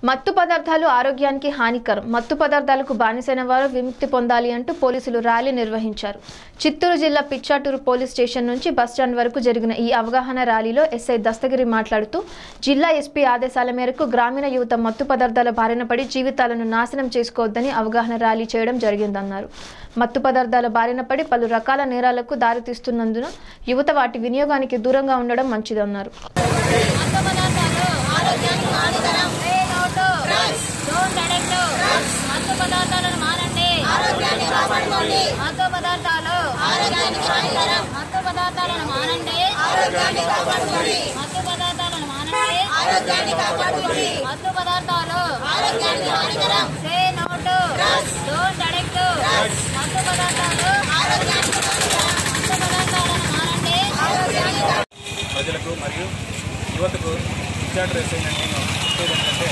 మత్తు పదార్థాలు ఆరోగ్యానికి హానికరం మత్తు పదార్థాలకు బానిసైన వారు విముక్తి పొందాలి అంటూ పోలీసులు ర్యాలీ నిర్వహించారు చిత్తూరు జిల్లా పిచ్చాటూరు పోలీస్ స్టేషన్ నుంచి బస్టాండ్ వరకు జరిగిన ఈ అవగాహన ర్యాలీలో ఎస్ఐ దస్తగిరి మాట్లాడుతూ జిల్లా ఎస్పీ ఆదేశాల మేరకు గ్రామీణ యువత మత్తు పదార్థాల బారిన పడి జీవితాలను నాశనం చేసుకోవద్దని అవగాహన ర్యాలీ చేయడం జరిగిందన్నారు మత్తు పదార్థాల బారిన పడి పలు రకాల నేరాలకు దారితీస్తున్నందున యువత వాటి వినియోగానికి దూరంగా ఉండడం మంచిదన్నారు మత్తు పదార్థాలు ఆరోగ్యానికి హానికరం ఏ నోటు డోంట్ అడెక్ట్ మత్తు పదార్థాలను మానండి ఆరోగ్యాన్ని కాపాడుకోండి మత్తు పదార్థాలు ఆరోగ్యానికి హానికరం మత్తు పదార్థాలను మానండి ఆరోగ్యాన్ని కాపాడుకోండి మత్తు పదార్థాలను మానండి ఆరోగ్యాన్ని కాపాడుకోండి మత్తు పదార్థాలు ఆరోగ్యానికి హానికరం సే నోటు డోంట్ అడెక్ట్ మత్తు పదార్థాలు ఆరోగ్యానికి హానికరం మత్తు పదార్థాలను మానండి ఆరోగ్యాన్ని ప్రజలకు మరియు యువతకు విద్యార్థులు ఎస్ఐని నేను చెప్పేది ఏంటంటే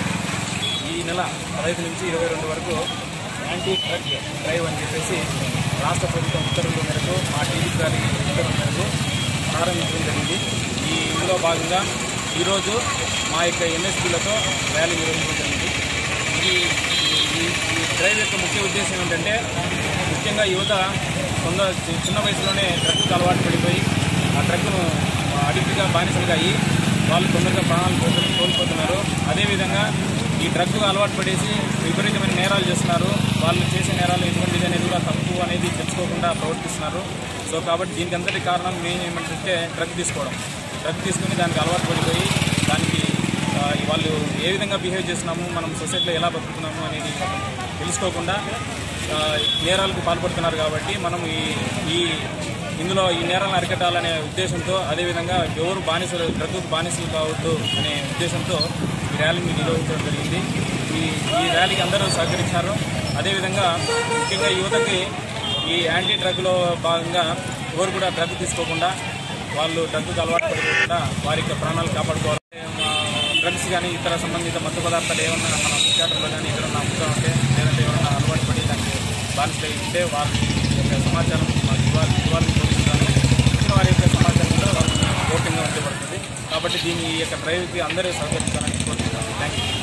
ఈ నెల పదహైదు నుంచి ఇరవై రెండు వరకు యాంటీ డ్రగ్ డ్రైవ్ అని చెప్పేసి రాష్ట్ర ప్రభుత్వం ఉత్తర్వుల మేరకు మా టీవీ గారి ఉత్తర్వుల మేరకు ప్రారంభించడం జరిగింది ఈ ఇందులో భాగంగా ఈరోజు మా యొక్క ఎన్ఎస్పీలతో ర్యాలీ నిర్వహించడం జరిగింది ఈ ఈ ఈ డ్రైవ్ యొక్క ముఖ్య ఉద్దేశం ఏంటంటే ముఖ్యంగా యువత కొంద చిన్న వయసులోనే డ్రగ్కి అలవాటు పడిపోయి ఆ డ్రగ్ను అడిక్ట్గా బానిసలుగా అయ్యి వాళ్ళు తొందరగా ప్రాణాలు కోల్పో- కోల్పోతున్నారు అదేవిధంగా ఈ డ్రగ్ అలవాటు పడేసి విపరీతమైన నేరాలు చేస్తున్నారు వాళ్ళు చేసే నేరాలు ఎటువంటిది అనేది కూడా తప్పు అనేది తెలుసుకోకుండా ప్రవర్తిస్తున్నారు సో కాబట్టి దీనికి అంతటి కారణం మెయిన్ ఏమంటే డ్రగ్ తీసుకోవడం డ్రగ్ తీసుకుని దానికి అలవాటు పడిపోయి దానికి ఆ, వాళ్ళు ఏ విధంగా బిహేవ్ చేస్తున్నాము మనం సొసైటీలో ఎలా బతుకుతున్నాము అనేది తెలుసుకోకుండా ఆ, నేరాలకు పాల్పడుతున్నారు కాబట్టి మనం ఈ ఈ ఇందులో ఈ నేరాలను అరికట్టాలనే ఉద్దేశంతో అదేవిధంగా ఎవరు బానిసలు డ్రగ్కు బానిసలు కావద్దు అనే ఉద్దేశంతో ఈ ర్యాలీని నిర్వహించడం జరిగింది ఈ ఈ ర్యాలీకి అందరూ సహకరించారు అదేవిధంగా ముఖ్యంగా యువతకి ఈ యాంటీ డ్రగ్లో భాగంగా ఎవరు కూడా డ్రగ్ తీసుకోకుండా వాళ్ళు డ్రగ్కు అలవాటు పడిపోకుండా వారి యొక్క ప్రాణాలు కాపాడుకోవాలి మా డ్రగ్స్ కానీ ఇతర సంబంధిత మత్తు పదార్థాలు ఏమన్నా మన పిచ్చాటర్లో కానీ ఇక్కడ అమ్ముతూ ఉంటే లేదంటే ఎవరైనా అలవాటు పడి దానికి బానిసలు అయి ఉంటే వారి యొక్క సమాచారం మాకు ఇవ్వాలి ఇవ్వాలని కోరుకుంటున్నాను ఇచ్చిన వారి యొక్క సమాచారంలో వాళ్ళకి గోప్యంగా ఉంచబడుతుంది కాబట్టి దీని ఈ యొక్క డ్రైవ్కి అందరూ సహకరించాలని కోరుకుంటున్నాను థ్యాంక్ యూ